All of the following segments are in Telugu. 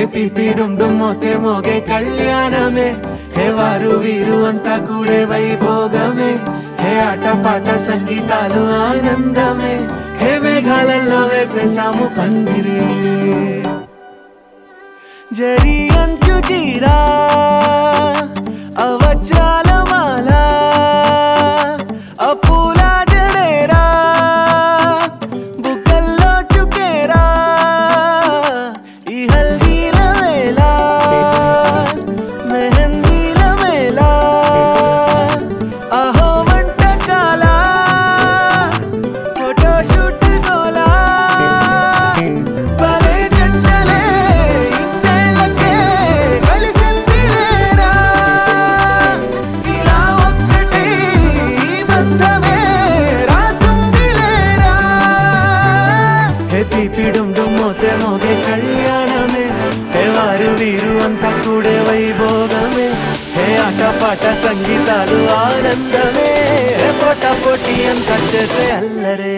పిపిడుం మోతే మోగే కళ్యాణమే హే వారు వీరు అంతా కూడే వైభోగమే హే ఆటపాట సంగీతాలు ఆనందమే హే మేఘాలలో వేసేసాము పందిరే జరి అంచు చీరా అవజ్రాల మాల అపూల జడేరా బుగ్గల్లో చుకేరా ఈ హల్దీల వేళ మెహందీల మేళ అహో వంటకాల ఫోటో షూట్ గోలా భలే జంటలే ఇన్నేళ్ళకే కలిసిందిలేరా ఇలా ఒక్కటే ఈ బంధమే రాసుందిలేరా హే పీపిడుం మోతే మోగే కళ్యాణమే హే వారు వీరు అంతా కూడే వైభోగమే హే ఆటపాట సంగీతాలు ఆనందమే హే పోట పోటీ అంతా చేసే అల్లరే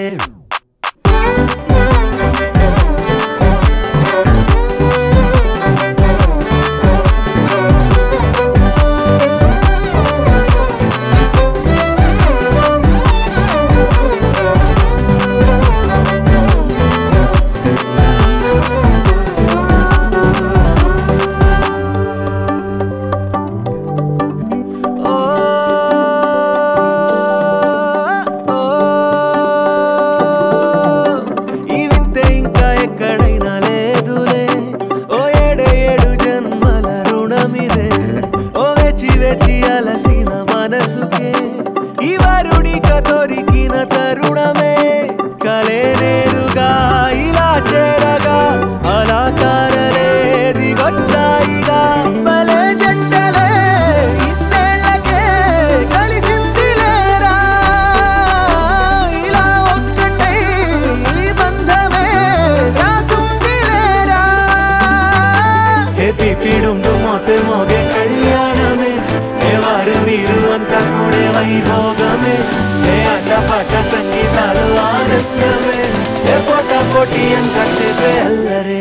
ఓ ఓ ఈ వింతే ఇంకా ఎక్కడైనా లేదులే ఓ ఏడు ఏడు జన్మల రుణమిదే ఓ వేచి వేచి అలసిన మనసుకే ఈ వరుడిక దొరికిన తరుణమే కలే నేరుగా ఇలా చేరగా అలా కారలే దిగొచ్చాయిగా భలే జంటలే ఇన్నేళ్ళకే కలిసిందిలేరా ఇలా ఒక్కటై ఈ బంధమే రాసుందిలేరా హే పిపిడుం మోతే మోగే కళ్యాణమే హే వారు వీరు అంతా కూడే వైభోగమే హే ఆటపాట సంగీతాలు ఆనందమే హే పోటా పోటీ అంతా చేసే అల్లరే